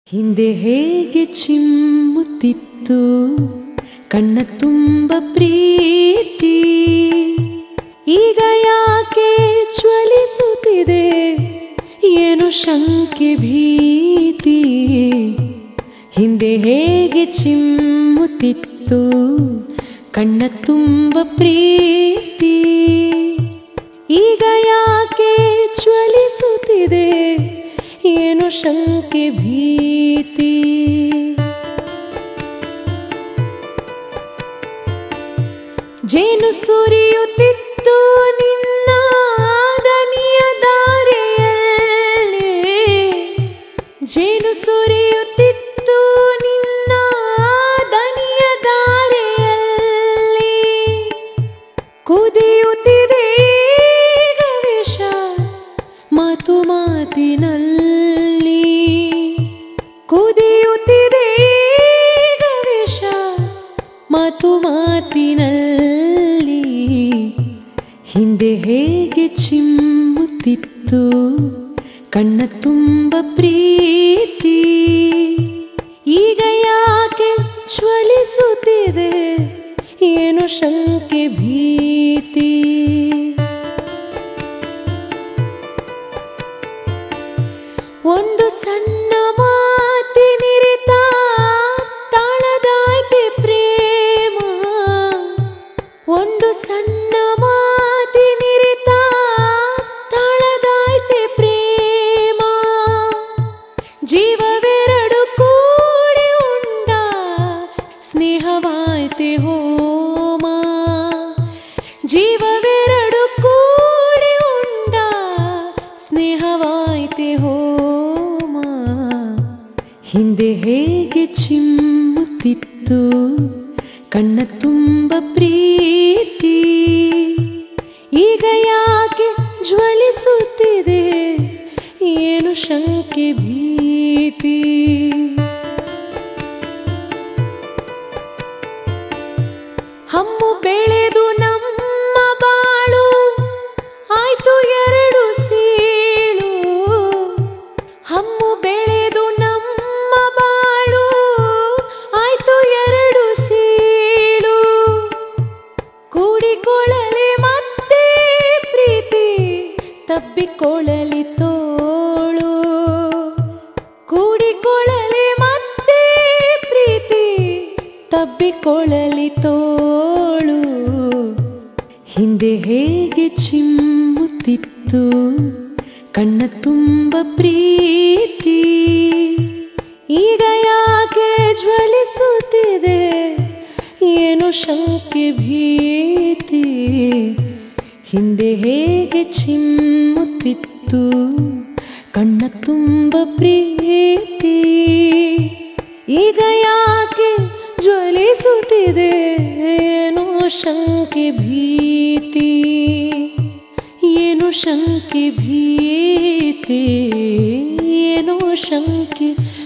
ಹಿಂದೆ ಹೇಗೆ ಚಿಮ್ಮುತ್ತಿತ್ತು ಕಣ್ಣ ತುಂಬ ಪ್ರೀತಿ ಈಗ ಯಾಕೆ ಜ್ವಲಿಸುತ್ತಿದೆ ಏನು ಶಂಕೆ ಭೀತಿ ಹಿಂದೆ ಹೇಗೆ ಚಿಮ್ಮುತ್ತಿತ್ತು ಕಣ್ಣ ತುಂಬ ಪ್ರೀತಿ ಈಗ ಯಾಕೆ ಜ್ವಲಿಸುತ್ತಿದೆ ಏನು ಶಂಕೆ ಭೀತಿ ಜೇನು ಸುರಿಯುತ್ತಿತ್ತು ನಿನ್ನ ದನಿಯ ದಾರಿಯಲ್ಲಿ ಜೇನು ಸುರಿಯುತ್ತಿತ್ತು ನಿನ್ನ ದನಿಯ ದಾರಿಯಲ್ಲಿ ಕುದಿಯುತ್ತಿದೆ ಈಗ ವಿಷ ಮಾತು ಮಾತಿನಲ್ಲಿ ಕುದಿಯುತ್ತಿದೆ ಈಗ ವಿಷ ಮಾತು ಮಾತಿನಲ್ಲಿ ಹಿಂದೆ ಹೇಗೆ ಚಿಮ್ಮುತ್ತಿತ್ತು ಕಣ್ಣ ತುಂಬ ಪ್ರೀತಿ ಈಗ ಯಾಕೆ ಜ್ವಲಿಸುತ್ತಿದೆ ಏನು ಶಂಕೆ ಭೀತಿ ಒಂದು ಸಣ್ಣ ಮಾತಿನಿರಿತ ತಾಳದಾಯ್ತೆ ಪ್ರೇಮ ಒಂದು ಸಣ್ಣ ಮಾತಿನಿರಿತ ತಾಳದಾಯ್ತೆ ಪ್ರೇಮ ಜೀವವೆರಡು ಕೂಡಿ ಉಂಡ ಸ್ನೇಹವಾಯ್ತೆ ಹೋಮ ಜೀವವೆರಡು ಕೂಡಿ ಉಂಡ ಸ್ನೇಹವಾಯ್ತೆ ಹೋಮ ಹಿಂದೆ ಹೇಗೆ ಚಿಮ್ಮುತ್ತಿತ್ತು ಕಣ್ಣ ತುಂಬ ಪ್ರೀತಿ ಈಗ ಯಾಕೆ ಜ್ವಲಿಸುತ್ತಿದೆ ಏನು ಶಂಕೆ ಭೀತಿ ಹಮ್ಮು ಬೆಳೆದು ನಮ್ಮ ಬಾಳು ಆಯ್ತು ಎರಡು ಸೀಳು ಹಮ್ಮು ಬೆಳೆದು ನಮ್ಮ ಬಾಳು ಆಯ್ತು ಎರಡು ಸೀಳು ಕೂಡಿಕೊಳ್ಳಲಿ ಮತ್ತೆ ಪ್ರೀತಿ ತಬ್ಬಿಕೊಳ್ಳಲಿ ತೋಳು ಕೂಡಿಕೊಳ್ಳಲಿ ಮತ್ತೆ ಪ್ರೀತಿ ತಬ್ಬಿಕೊಳ್ಳಲಿ ತೋಳು ಹಿಂದೆ ಹೇಗೆ ಚಿಮ್ಮುತ್ತಿತ್ತು ಕಣ್ಣ ತುಂಬ ಪ್ರೀತಿ ಈಗ ಯಾಕೆ ಜ್ವಲಿಸುತ್ತಿದೆ ಏನು ಶಂಕೆ ಭೀತಿ ಹಿಂದೆ ಹೇಗೆ ಚಿಮ್ಮುತ್ತಿತ್ತು ಕಣ್ಣ ತುಂಬ ಪ್ರೀತಿ ಈಗ ಯಾಕೆ ಜ್ವಲಿಸುತ್ತಿದೆ ಏನೋ ಶಂಕೆ ಭೀತಿ ಏನು ಶಂಕೆ ಭೀತಿ ಏನೋ ಶಂಕೆ